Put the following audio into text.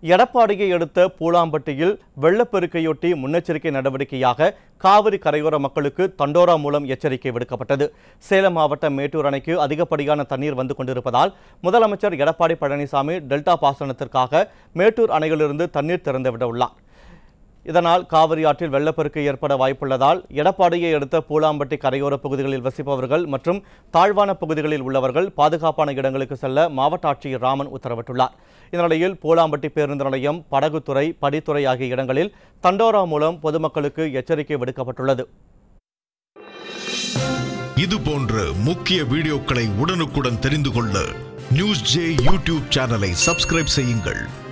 எடப்பாடியை அடுத்த பூலாம்பட்டியில் வெள்ளப்பெருக்கையொட்டி முன்னெச்சரிக்கை நடவடிக்கையாக காவிரி கரையோர மக்களுக்கு தண்டோரா மூலம் எச்சரிக்கை விடுக்கப்பட்டது சேலம் மாவட்டம் மேட்டூர் அணைக்கு அதிகப்படியான தண்ணீர் வந்து கொண்டிருப்பதால் முதலமைச்சர் எடப்பாடி பழனிசாமி டெல்டா பாசனத்திற்காக மேட்டூர் அணையிலிருந்து தண்ணீர் திறந்துவிட உள்ளார் இதனால் காவிரி ஆற்றில் வெள்ளப்பெருக்கு ஏற்பட வாய்ப்புள்ளதால் எடப்பாடியை அடுத்த பூலாம்பட்டி கரையோர பகுதிகளில் வசிப்பவர்கள் மற்றும் தாழ்வான பகுதிகளில் உள்ளவர்கள் பாதுகாப்பான இடங்களுக்கு செல்ல மாவட்ட ஆட்சியர் ராமன் உத்தரவிட்டுள்ளார் இந்நிலையில் பூலாம்பட்டி பேருந்து நிலையம் படகுத்துறை படித்துறை ஆகிய இடங்களில் தண்டோரா மூலம் பொதுமக்களுக்கு எச்சரிக்கை விடுக்கப்பட்டுள்ளது இது போன்ற முக்கிய வீடியோக்களை உடனுக்குடன் தெரிந்து கொள்ள நியூஸ் ஜே யூடியூப் சேனலை சப்ஸ்கிரைப் செய்யுங்கள்